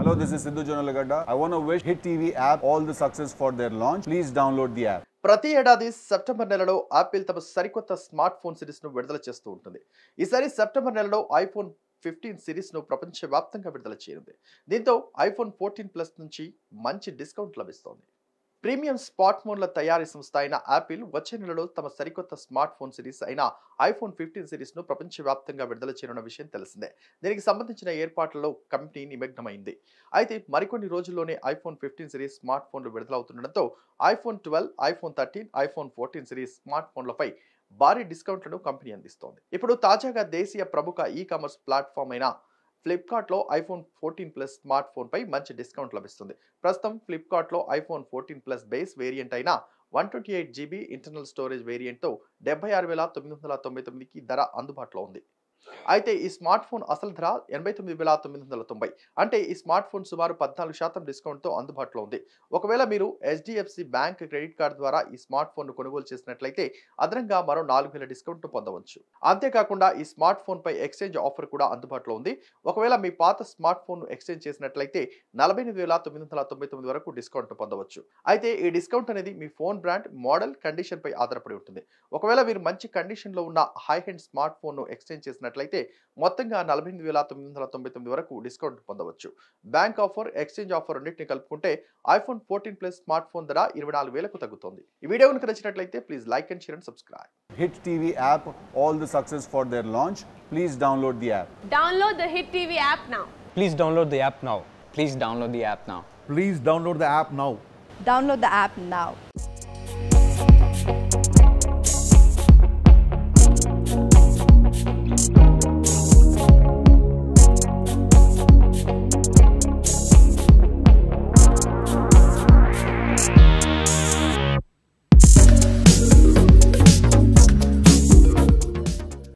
Hello, this is Sidhu Jonalagada. I want to wish Hit TV app all the success for their launch. Please download the app. ప్రతి ఏడాది September నెలలో Apple తమ సరికొత్త smart phone సిరీస్ను విడుదల చేస్తూ ఉంటుంది ఈసారి సెప్టెంబర్ నెలలో ఐఫోన్ ఫిఫ్టీన్ సిరీస్ను ప్రపంచవ్యాప్తంగా విడుదల చేయనుంది దీంతో ఐఫోన్ ఫోర్టీన్ ప్లస్ నుంచి మంచి డిస్కౌంట్ లభిస్తోంది ప్రీమియం స్మార్ట్ ఫోన్ల తయారీ సంస్థ అయిన యాపిల్ వచ్చే నెలలో తమ సరికొత్త స్మార్ట్ ఫోన్ సిరీస్ అయిన ఐఫోన్ ఫిఫ్టీన్ సిరీస్ను ప్రపంచవ్యాప్తంగా విడుదల చేయనున్న విషయం తెలిసిందే దీనికి సంబంధించిన ఏర్పాట్లలో కంపెనీ నిమగ్నమైంది అయితే మరికొన్ని రోజుల్లోనే ఐఫోన్ ఫిఫ్టీన్ సిరీస్ స్మార్ట్ ఫోన్లు విడుదలవుతుండటంతో iPhone twelve iPhone thirteen iPhone fourteen series smart ఫోన్లపై భారీ డిస్కౌంట్లను కంపెనీ అందిస్తోంది ఇప్పుడు తాజాగా దేశీయ ప్రముఖ ఈ కామర్స్ ప్లాట్ఫామ్ అయిన ఫ్లిప్కార్ట్లో ఐఫోన్ ఫోర్టీన్ ప్లస్ స్మార్ట్ ఫోన్పై మంచి డిస్కౌంట్ లభిస్తుంది ప్రస్తుతం ఫ్లిప్కార్ట్లో iPhone fourteen plus base variant అయిన one twenty eight GB internal storage వేరియంట్తో డెబ్బై ఆరు వేల తొమ్మిది వందల తొంభై తొమ్మిదికి ధర అందుబాటులో ఉంది అయితే ఈ స్మార్ట్ ఫోన్ అసలు ధర ఎనభై తొమ్మిది వేల తొమ్మిది వందల తొంభై అంటే ఈ స్మార్ట్ ఫోన్ సుమారు పద్నాలుగు శాతం డిస్కౌంట్తో అందుబాటులో ఉంది ఒకవేళ మీరు హెచ్డిఎఫ్సి బ్యాంక్ క్రెడిట్ కార్డు ద్వారా ఈ స్మార్ట్ ఫోన్ను కొనుగోలు చేసినట్లయితే అదనంగా మరో నాలుగు వేల డిస్కౌంట్ పొందవచ్చు అంతేకాకుండా ఈ స్మార్ట్ ఫోన్ పై ఎక్స్చేంజ్ ఆఫర్ కూడా అందుబాటులో ఉంది ఒకవేళ మీ పాత స్మార్ట్ ఫోన్ ఎక్స్చేంజ్ చేసినట్లయితే నలభై ఎనిమిది వేల తొమ్మిది వందల తొంభై తొమ్మిది వరకు డిస్కౌంట్ పొందవచ్చు అయితే ఈ డిస్కౌంట్ అనేది మీ ఫోన్ బ్రాండ్ మోడల్ కండిషన్ పై ఆధారపడి ఉంటుంది ఒకవేళ మీరు మంచి కండిషన్ లో ఉన్న హై హెండ్ స్మార్ట్ ఫోన్ ను ఎక్స్చేంజ్ చేసినట్లయితే మొత్తంగా నలభై ఎనిమిది వేల తొమ్మిది వందల తొంభై తొమ్మిది వరకు డిస్కౌంట్ పొందవచ్చు బ్యాంక్ ఆఫర్ ఎక్స్చేంజ్ ఆఫర్ రెండింటిని కలుపుకుంటే iPhone fourteen plus smart phone ధర ఇరవై నాలుగు వేలకు తగ్గుతుంది ఈ వీడియో కనుక నచ్చినట్లయితే please like and share and subscribe Hit TV app all the success for their launch. Please download the app. Download the Hit TV app now. Please download the app now. Please download the app now. Please download the app now. Download the app now.